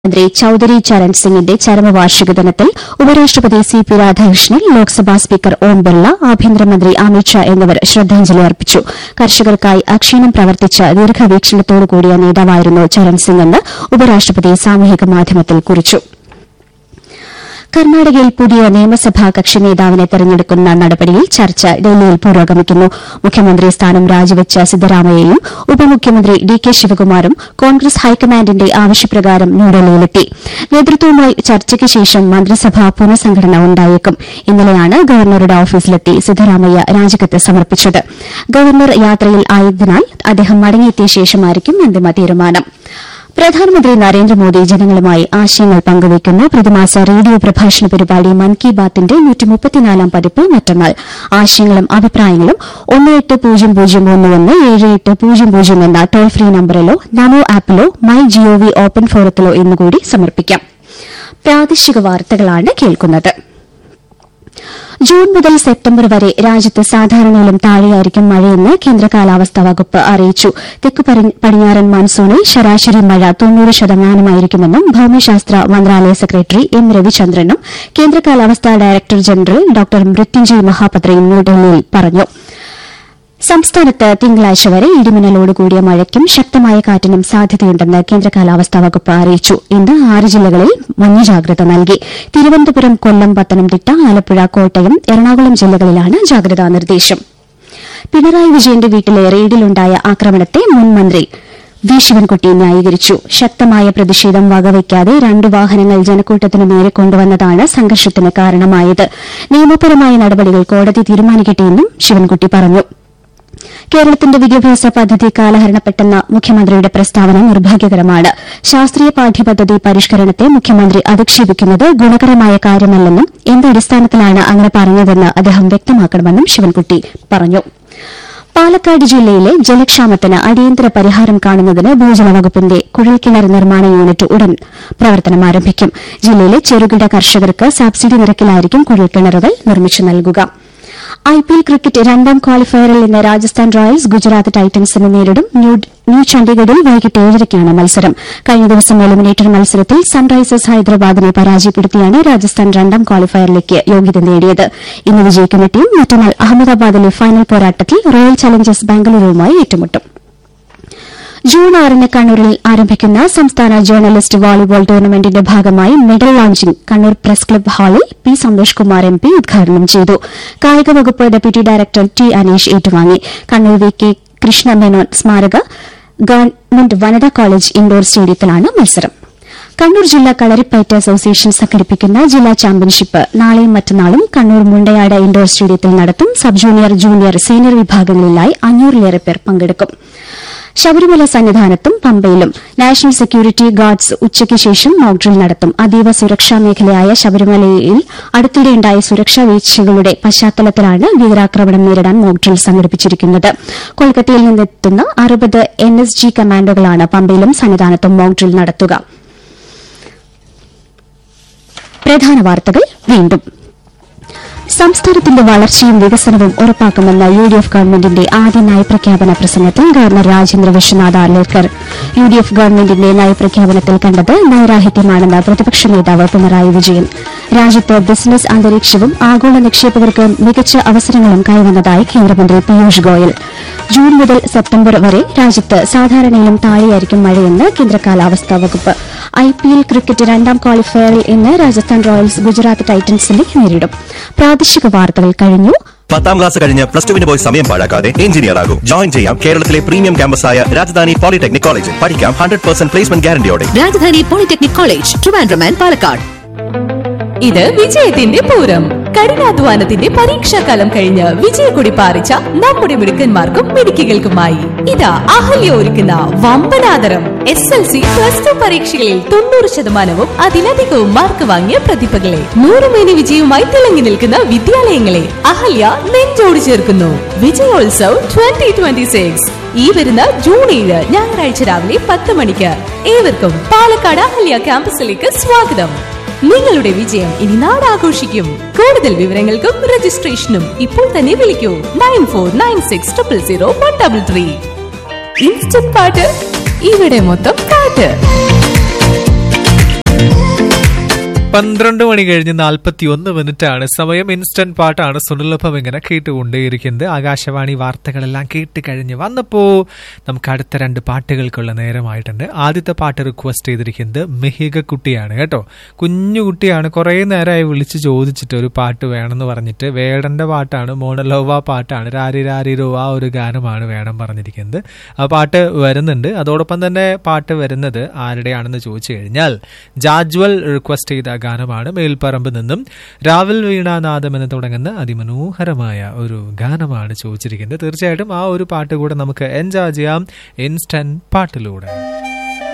മന്ത്രി ചൌധരി ചരൺ സിംഗിന്റെ ചരമവാർഷിക ദിനത്തിൽ ഉപരാഷ്ട്രപതി C P Radhakrishnan Lok Sabha speaker Om Birla ആഭ്യന്തരമന്ത്രി അമിത് ഷാ എന്നിവർ ശ്രദ്ധാഞ്ജലി അർപ്പിച്ചു കർഷകർക്കായി അക്ഷീണം പ്രവർത്തിച്ച ദീർഘവീക്ഷണത്തോടുകൂടിയ നേതാവായിരുന്നു ചരൺ സിംഗ് എന്ന് ഉപരാഷ്ട്രപതി സാമൂഹിക മാധ്യമത്തിൽ കുറിച്ചു കർണാടകയിൽ പുതിയ നിയമസഭാ കക്ഷി നേതാവിനെ തെരഞ്ഞെടുക്കുന്ന നടപടിയിൽ ചർച്ച ഡൽഹിയിൽ പുരോഗമിക്കുന്നു മുഖ്യമന്ത്രി സ്ഥാനം രാജിവെച്ച സിദ്ധരാമയ്യയും ഉപമുഖ്യമന്ത്രി ഡി കെ ശിവകുമാറും കോൺഗ്രസ് ഹൈക്കമാൻഡിന്റെ ആവശ്യപ്രകാരം ന്യൂഡൽഹിയിലെത്തി നേതൃത്വവുമായി ചർച്ചയ്ക്ക് ശേഷം മന്ത്രിസഭാ പുനഃസംഘടന ഉണ്ടായേക്കും ഇന്നലെയാണ് ഗവർണറുടെ ഓഫീസിലെത്തി സിദ്ധരാമയ്യ രാജിക്കത്ത് സമർപ്പിച്ചത് ഗവർണർ യാത്രയിൽ ആയതിനാൽ അദ്ദേഹം മടങ്ങിയെത്തിയ ശേഷമായിരിക്കും അന്തിമ തീരുമാനം പ്രധാനമന്ത്രി നരേന്ദ്രമോദി ജനങ്ങളുമായി ആശയങ്ങൾ പങ്കുവയ്ക്കുന്ന പ്രതിമാസ റേഡിയോ പ്രഭാഷണ പരിപാടി മൻ കി ബാത്തിന്റെ നൂറ്റിമുപ്പത്തിനാലാം പതിപ്പ് മറ്റന്നാൾ ആശയങ്ങളും അഭിപ്രായങ്ങളും ഒന്ന് എട്ട് പൂജ്യം പൂജ്യം ഒന്ന് ഒന്ന് ഏഴ് എട്ട് പൂജ്യം പൂജ്യം എന്ന ടോൾ ഫ്രീ നമ്പറിലോ നമോ ആപ്പിലോ മൈ ജിഒവി ഓപ്പൺ ഫോറത്തിലോ ഇന്നുകൂടി സമർപ്പിക്കാം പ്രാദേശിക വാർത്തകളാണ് കേൾക്കുന്നത് ജൂൺ മുതൽ സെപ്റ്റംബർ വരെ രാജ്യത്ത് സാധാരണയിലും താഴെയായിരിക്കും മഴയെന്ന് കേന്ദ്ര കാലാവസ്ഥാ വകുപ്പ് അറിയിച്ചു തെക്കു പടിഞ്ഞാറൻ മാൻസൂണിൽ ശരാശരി മഴ തൊണ്ണൂറ് ശതമാനമായിരിക്കുമെന്നും ഭൌമശാസ്ത്ര മന്ത്രാലയ സെക്രട്ടറി എം രവിചന്ദ്രനും കേന്ദ്ര കാലാവസ്ഥാ ഡയറക്ടർ ജനറൽ ഡോക്ടർ മൃത്യുഞ്ജയ് മഹാപത്രയും ന്യൂഡൽഹിയിൽ പറഞ്ഞു സംസ്ഥാനത്ത് തിങ്കളാഴ്ച വരെ ഇടിമിന്നലോടുകൂടിയ മഴയ്ക്കും ശക്തമായ കാറ്റിനും സാധ്യതയുണ്ടെന്ന് കേന്ദ്ര കാലാവസ്ഥാ വകുപ്പ് അറിയിച്ചു ഇന്ന് ആറ് ജില്ലകളിൽ മഞ്ഞ ജാഗ്രത നൽകി തിരുവനന്തപുരം കൊല്ലം പത്തനംതിട്ട ആലപ്പുഴ കോട്ടയം എറണാകുളം ജില്ലകളിലാണ് ജാഗ്രതാ നിർദ്ദേശം പിണറായി വിജയന്റെ വീട്ടിലെ റെയ്ഡിലുണ്ടായ ആക്രമണത്തെ മുൻ മന്ത്രി വി ശിവൻകുട്ടി ന്യായീകരിച്ചു ശക്തമായ പ്രതിഷേധം വകവയ്ക്കാതെ രണ്ടു വാഹനങ്ങൾ ജനക്കൂട്ടത്തിനു നേരെ കൊണ്ടുവന്നതാണ് സംഘർഷത്തിന് കാരണമായത് നിയമപരമായ നടപടികൾ കോടതി തീരുമാനിക്കട്ടെയെന്നും ശിവൻകുട്ടി പറഞ്ഞു കേരളത്തിന്റെ വിദ്യാഭ്യാസ പദ്ധതി കാലഹരണപ്പെട്ടെന്ന മുഖ്യമന്ത്രിയുടെ പ്രസ്താവന നിർഭാഗ്യകരമാണ് ശാസ്ത്രീയ പാഠ്യപദ്ധതി പരിഷ്കരണത്തെ മുഖ്യമന്ത്രി അധിക്ഷേപിക്കുന്നത് ഗുണകരമായ കാര്യമല്ലെന്നും എന്തടിസ്ഥാനത്തിലാണ് അങ്ങനെ പറഞ്ഞതെന്ന് അദ്ദേഹം വ്യക്തമാക്കണമെന്നും ശിവൻകുട്ടി പറഞ്ഞു പാലക്കാട് ജില്ലയിലെ ജലക്ഷാമത്തിന് അടിയന്തര പരിഹാരം കാണുന്നതിന് ഭൂജല വകുപ്പിന്റെ കുഴൽക്കിണർ നിർമ്മാണ യൂണിറ്റ് ഉടൻ പ്രവർത്തനം ആരംഭിക്കും ജില്ലയിലെ ചെറുകിട കർഷകർക്ക് സബ്സിഡി നിരക്കിലായിരിക്കും കുഴൽക്കിണറുകൾ നിർമ്മിച്ചു നൽകുക ഐപിഎൽ ക്രിക്കറ്റ് രണ്ടാം ക്വാളിഫയറിൽ ഇന്ന് രാജസ്ഥാൻ റോയൽസ് ഗുജറാത്ത് ടൈറ്റൻസിനെ നേരിടും ന്യൂ ചണ്ഡീഗഡിൽ വൈകിട്ട് ഏഴരയ്ക്കാണ് മത്സരം കഴിഞ്ഞ ദിവസം എലിമിനേറ്റർ മത്സരത്തിൽ സൺറൈസേഴ്സ് ഹൈദരാബാദിനെ പരാജയപ്പെടുത്തിയാണ് രാജസ്ഥാൻ രണ്ടാം ക്വാളിഫയറിലേക്ക് യോഗ്യത നേടിയത് ഇന്ന് വിജയിക്കുന്ന ടീം മറ്റന്നാൾ അഹമ്മദാബാദിലെ ഫൈനൽ പോരാട്ടത്തിൽ റോയൽ ചലഞ്ചേഴ്സ് ബാംഗ്ലൂരുവുമായി ഏറ്റുമുട്ടും ജൂൺ ആറിന് കണ്ണൂരിൽ ആരംഭിക്കുന്ന സംസ്ഥാന ജേർണലിസ്റ്റ് വോളിബോൾ ടൂർണമെന്റിന്റെ ഭാഗമായി medal launching Kannur press club ഹാളിൽ P Santhosh Kumar M P ഉദ്ഘാടനം ചെയ്തു കായിക വകുപ്പ് ഡെപ്യൂട്ടി ഡയറക്ടർ ടി അനീഷ് ഏറ്റുവാങ്ങി കണ്ണൂർ വി കെ കൃഷ്ണമേനോൻ സ്മാരക ഗവൺമെന്റ് വനിതാ കോളേജ് ഇൻഡോർ സ്റ്റേഡിയത്തിലാണ് മത്സരം കണ്ണൂർ ജില്ലാ കളരിപ്പയറ്റ് അസോസിയേഷൻ സംഘടിപ്പിക്കുന്ന ജില്ലാ ചാമ്പ്യൻഷിപ്പ് നാളെയും മറ്റന്നാളും കണ്ണൂർ മുണ്ടയാട് ഇൻഡോർ സ്റ്റേഡിയത്തിൽ നടത്തും സബ് ജൂനിയർ ജൂനിയർ സീനിയർ വിഭാഗങ്ങളിലായി അഞ്ഞൂറിലേറെ പേർ പങ്കെടുക്കും ശബരിമല സന്നിധാനത്തും പമ്പയിലും നാഷണൽ സെക്യൂരിറ്റി ഗാർഡ്സ് ഉച്ചയ്ക്ക് ശേഷം മോക്ഡ്രിൽ നടത്തും അതീവ സുരക്ഷാ മേഖലയായ ശബരിമലയിൽ അടുത്തിടെയുണ്ടായ സുരക്ഷാ വീഴ്ചകളുടെ പശ്ചാത്തലത്തിലാണ് ഭീകരാക്രമണം നേരിടാൻ മോക്ഡ്രിൽ സംഘടിപ്പിച്ചിരിക്കുന്നത് കൊൽക്കത്തയിൽ നിന്നെത്തുന്ന അറുപത് എൻ എസ് ജി കമാൻഡോകളാണ് പമ്പയിലും സന്നിധാനത്തും മോക്ഡ്രിൽ നടത്തുക പ്രധാന വാർത്തകൾ വീണ്ടും സംസ്ഥാനത്തിന്റെ വളർച്ചയും വികസനവും ഉറപ്പാക്കുമെന്ന യു ഡി എഫ് ഗവൺമെന്റിന്റെ ആദ്യ നയപ്രഖ്യാപന പ്രസംഗത്തിൽ governor Rajendra Vishwanath Arlekar U D F ഗവൺമെന്റിന്റെ നയപ്രഖ്യാപനത്തിൽ കണ്ടത് നൈരാഹിത്യമാണെന്ന് പ്രതിപക്ഷ നേതാവ് പിണറായി വിജയൻ രാജ്യത്ത് ബിസിനസ് അന്തരീക്ഷവും ആഗോള നിക്ഷേപകർക്ക് മികച്ച അവസരങ്ങളും കൈവന്നതായി കേന്ദ്രമന്ത്രി പീയൂഷ് ഗോയൽ ജൂൺ മുതൽ സെപ്റ്റംബർ വരെ രാജ്യത്ത് സാധാരണയിലും താഴെയായിരിക്കും മഴയെന്ന് കേന്ദ്ര കാലാവസ്ഥാ വകുപ്പ് ഐപിഎൽ ക്രിക്കറ്റ് രണ്ടാം ക്വാളിഫയറിൽ ഇന്ന് രാജസ്ഥാൻ റോയൽസ് ഗുജറാത്ത് ടൈറ്റൻസിനെ നേരിടും പ്രാദേശിക വാർത്തകൾ കഴിഞ്ഞു പത്താം ക്ലാസ് കഴിഞ്ഞ് പ്ലസ് ടുവിന് പോയി സമയം പാഴാക്കാതെ എഞ്ചിനീയർ ആകും ജോയിൻ ചെയ്യാം കേരളത്തിലെ പ്രീമിയം ക്യാമ്പസായ രാജധാനി പോളിടെക്നിക് കോളേജിൽ പഠിക്കാം ഹൺഡ്രഡ് പെർസെന്റ് പ്ലേസ്മെന്റ് ഗ്യാരണ്ടിയോടെ Rajadhani polytechnic college Trivandrum and Palakkad ഇത് വിജയത്തിന്റെ പൂരം കഠിനാധ്വാനത്തിന്റെ പരീക്ഷാകാലം കഴിഞ്ഞ് വിജയക്കൊടി പാറിച്ച നമ്മുടെ മിടുക്കന്മാർക്കും മിടുക്കികൾക്കുമായി ഇതാ അഹല്യ ഒരുക്കുന്ന വമ്പനാദരം S L C plus two പരീക്ഷകളിൽ തൊണ്ണൂറ് ശതമാനവും അതിലധികവും മാർക്ക് വാങ്ങിയ പ്രതിഭകളെ നൂറുമേനി വിജയവുമായി തിളങ്ങി നിൽക്കുന്ന വിദ്യാലയങ്ങളെ അഹല്യ നെഞ്ചോട് ചേർക്കുന്നു വിജയോത്സവ് ട്വന്റി ട്വന്റി സിക്സ് ഈ വരുന്ന ജൂൺ ഏഴ് ഞായറാഴ്ച രാവിലെ പത്ത് മണിക്ക് ഏവർക്കും പാലക്കാട് അഹല്യ ക്യാമ്പസിലേക്ക് സ്വാഗതം നിങ്ങളുടെ വിജയം ഇനി നാടാഘോഷിക്കും കൂടുതൽ വിവരങ്ങൾക്കും രജിസ്ട്രേഷനും ഇപ്പോൾ തന്നെ വിളിക്കൂ nine four nine six triple zero one double three instant പാട്ട് ഇവിടെ മൊത്തം പാട്ട് പന്ത്രണ്ട് മണി കഴിഞ്ഞ് നാൽപ്പത്തി ഒന്ന് മിനിറ്റ് ആണ് സമയം ഇൻസ്റ്റന്റ് പാട്ടാണ് സുനിലഭം ഇങ്ങനെ കേട്ടുകൊണ്ടേയിരിക്കുന്നത് ആകാശവാണി വാർത്തകളെല്ലാം കേട്ട് കഴിഞ്ഞ് വന്നപ്പോ നമുക്ക് അടുത്ത രണ്ട് പാട്ടുകൾക്കുള്ള നേരമായിട്ടുണ്ട് ആദ്യത്തെ പാട്ട് റിക്വസ്റ്റ് ചെയ്തിരിക്കുന്നത് മെഹിക കുട്ടിയാണ് കേട്ടോ കുഞ്ഞു കുട്ടിയാണ് കുറേ നേരമായി വിളിച്ച് ചോദിച്ചിട്ട് ഒരു പാട്ട് വേണമെന്ന് പറഞ്ഞിട്ട് വേടന്റെ പാട്ടാണ് മോണലോവ പാട്ടാണ് രാരി രാരിരോ ആ ഒരു ഗാനമാണ് വേണം പറഞ്ഞിരിക്കുന്നത് ആ പാട്ട് വരുന്നുണ്ട് അതോടൊപ്പം തന്നെ പാട്ട് വരുന്നത് ആരുടെയാണെന്ന് ചോദിച്ചു കഴിഞ്ഞാൽ ജാജ്വൽ റിക്വസ്റ്റ് ചെയ്ത ഗാനമാണ് മേൽപ്പറമ്പ് നിന്നും രാവിൽ വീണാനാദം എന്ന് തുടങ്ങുന്ന അതിമനോഹരമായ ഒരു ഗാനമാണ് ചോദിച്ചിരിക്കുന്നത് തീർച്ചയായിട്ടും ആ ഒരു പാട്ട് കൂടെ നമുക്ക് എൻജോയ് ചെയ്യാം ഇൻസ്റ്റന്റ് പാട്ടിലൂടെ